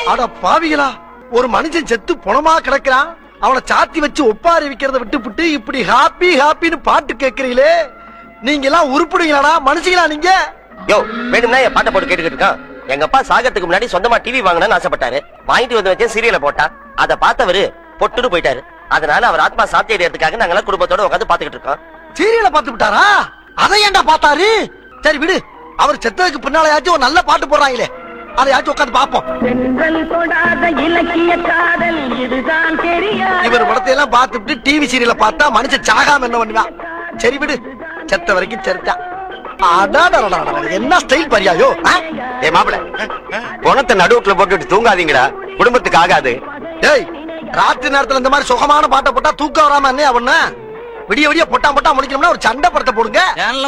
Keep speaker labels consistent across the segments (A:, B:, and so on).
A: அட பாவிகளா ஒரு மனுஷன் செத்து பொணமா கிடக்குறான் அவனை சாத்தி வச்சு ஒப்பாரி விக்கிறத விட்டுப்புட்டு இப்படி ஹாப்பி ஹாப்பின்னு பாட்டு கேக்குறீங்களே நீங்க எல்லாம் உருப்பிடுவீங்களாடா மனுஷங்களா நீங்க
B: யோ வேணும்னா என் பாட்டை போட்டு கேட்டுக்கிட்டு இருக்கான் எங்க அப்பா சாகத்துக்கு முன்னாடி சொந்தமா டிவி வாங்கணும்னு ஆசைப்பட்டாரு வாங்கிட்டு வந்து வச்சேன் சீரியலை போட்டா அதை பார்த்தவரு பொட்டுன்னு போயிட்டாரு அதனால அவர் ஆத்மா சாத்தி அடையறதுக்காக நாங்கெல்லாம் குடும்பத்தோட உட்காந்து பாத்துக்கிட்டு இருக்கோம்
A: சீரியலை பார்த்து விட்டாரா அதை ஏன்டா பார்த்தாரு சரி விடு அவர் செத்ததுக்கு பின்னாலயாச்சும் ஒரு நல்ல பாட்டு போடுறாங்களே அதையாச்சும் உட்காந்து பாப்போம்
C: சென்றல் தொடாத இலக்கிய காதல் இதுதான் தெரியாது
A: இவர் படத்தை எல்லாம் பார்த்துட்டு டிவி சீரியலை பார்த்தா மனுஷன் சாகாம என்ன பண்ணுவான் சரி விடு செத்த வரைக்கும் செத்தான் அடாடடடடட, என்ன ஸ்டைல் பரியாயோ ஆ?
B: ஏ மாப்பிள பணத்தை நடுவுக்குள்ள போட்டுட்டு தூங்காதீங்கடா குடும்பத்துக்கு ஆகாது
A: டேய் ராத்திரி நேரத்துல இந்த மாதிரி சுகமான பாட்டை போட்டா தூக்கம் வராம என்ன அவன விடிய விடிய பொட்டா பொட்டா முடிக்கணும்னா ஒரு சண்டை படத்தை போடுங்க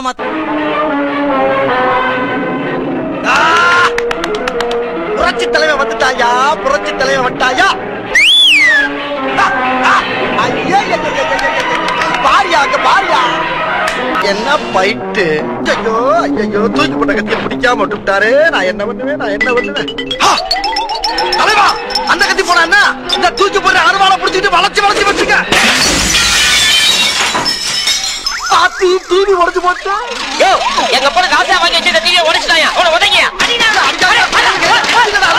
A: ஆ! புரட்சி தலைவன் வந்துட்டாயா புரட்சி தலைவன் வந்துட்டாயா ஆ, ஆ, ஐயா, ஐயா, ஐயா, ஐயா, ஐயா, ஐயா. பாரியா அங்க பாரியா என்ன பைட்டு ஐயோ ஐயோ தூக்கி போட்ட கத்தியை பிடிக்காம விட்டுட்டாரு நான் என்ன பண்ணுவேன் நான் என்ன பண்ணுவேன் ஆ! தலைவா அந்த கத்தி போனா என்ன இந்த தூக்கி போடுற அருவாளை பிடிச்சிட்டு வளைச்சு வளைச்சு வச்சுக்க ஆத்தி டிவி உடைச்சு போச்சு
B: யோ எங்க அப்பா காசா வாங்கி வச்சிருந்த டிவியை உடைச்சிட்டாயா அவனை உதங்கியா
A: அடிக்காத, அடிக்காத, அடிக்காத, அடிக்காத,